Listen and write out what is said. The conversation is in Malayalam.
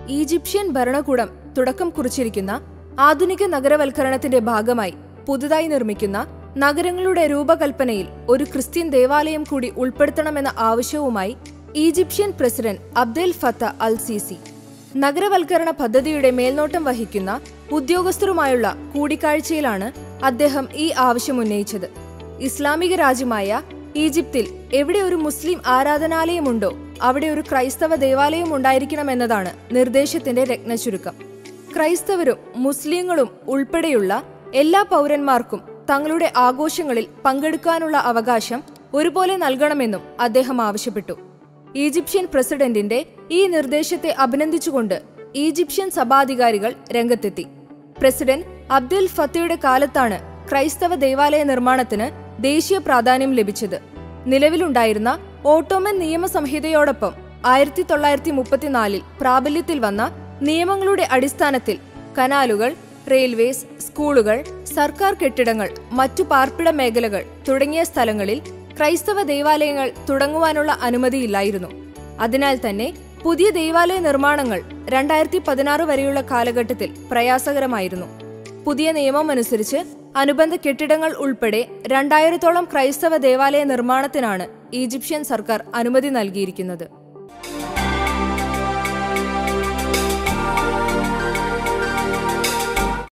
ഈജിപ്ഷ്യൻ ഭരണകൂടം തുടക്കം കുറിച്ചിരിക്കുന്ന ആധുനിക നഗരവൽക്കരണത്തിന്റെ ഭാഗമായി പുതുതായി നിർമ്മിക്കുന്ന നഗരങ്ങളുടെ രൂപകൽപ്പനയിൽ ഒരു ക്രിസ്ത്യൻ ദേവാലയം കൂടി ഉൾപ്പെടുത്തണമെന്ന ആവശ്യവുമായി Egyptian president Abdel Fattah el Sisi നഗരവൽക്കരണ പദ്ധതിയുടെ മേൽനോട്ടം വഹിക്കുന്ന ഉദ്യോഗസ്ഥരുമായുള്ള കൂടിക്കാഴ്ചയിലാണ് അദ്ദേഹം ഈ ആവശ്യം ഉന്നയിച്ചത് ഇസ്ലാമിക രാജ്യമായ ഈജിപ്തിൽ എവിടെ ഒരു മുസ്ലിം ആരാധനാലയമുണ്ടോ അവിടെ ഒരു ക്രൈസ്തവ ദേവാലയം ഉണ്ടായിരിക്കണമെന്നതാണ് നിർദ്ദേശത്തിന്റെ രത്നചുരുക്കം ക്രൈസ്തവരും മുസ്ലിങ്ങളും ഉൾപ്പെടെയുള്ള എല്ലാ പൗരന്മാർക്കും തങ്ങളുടെ ആഘോഷങ്ങളിൽ പങ്കെടുക്കാനുള്ള അവകാശം ഒരുപോലെ നൽകണമെന്നും അദ്ദേഹം ആവശ്യപ്പെട്ടു ഈജിപ്ഷ്യൻ പ്രസിഡന്റിന്റെ ഈ നിർദ്ദേശത്തെ അഭിനന്ദിച്ചുകൊണ്ട് ഈജിപ്ഷ്യൻ സഭാധികാരികൾ രംഗത്തെത്തി പ്രസിഡന്റ് അബ്ദുൽ ഫത്തയുടെ കാലത്താണ് ക്രൈസ്തവ ദേവാലയ നിർമ്മാണത്തിന് ദേശീയ പ്രാധാന്യം ലഭിച്ചത് നിലവിലുണ്ടായിരുന്ന ഓട്ടോമൻ നിയമസംഹിതയോടൊപ്പം ആയിരത്തി തൊള്ളായിരത്തി മുപ്പത്തിനാലിൽ പ്രാബല്യത്തിൽ വന്ന നിയമങ്ങളുടെ അടിസ്ഥാനത്തിൽ കനാലുകൾ റെയിൽവേസ് സ്കൂളുകൾ സർക്കാർ കെട്ടിടങ്ങൾ മറ്റു പാർപ്പിട മേഖലകൾ തുടങ്ങിയ സ്ഥലങ്ങളിൽ ക്രൈസ്തവ ദേവാലയങ്ങൾ തുടങ്ങുവാനുള്ള അനുമതിയില്ലായിരുന്നു അതിനാൽ തന്നെ പുതിയ ദേവാലയ നിർമ്മാണങ്ങൾ രണ്ടായിരത്തി പതിനാറ് വരെയുള്ള കാലഘട്ടത്തിൽ പ്രയാസകരമായിരുന്നു പുതിയ നിയമം അനുസരിച്ച് അനുബന്ധ കെട്ടിടങ്ങൾ ഉൾപ്പെടെ രണ്ടായിരത്തോളം ക്രൈസ്തവ ദേവാലയ നിർമ്മാണത്തിനാണ് ഈജിപ്ഷ്യൻ സർക്കാർ അനുമതി നൽകിയിരിക്കുന്നത്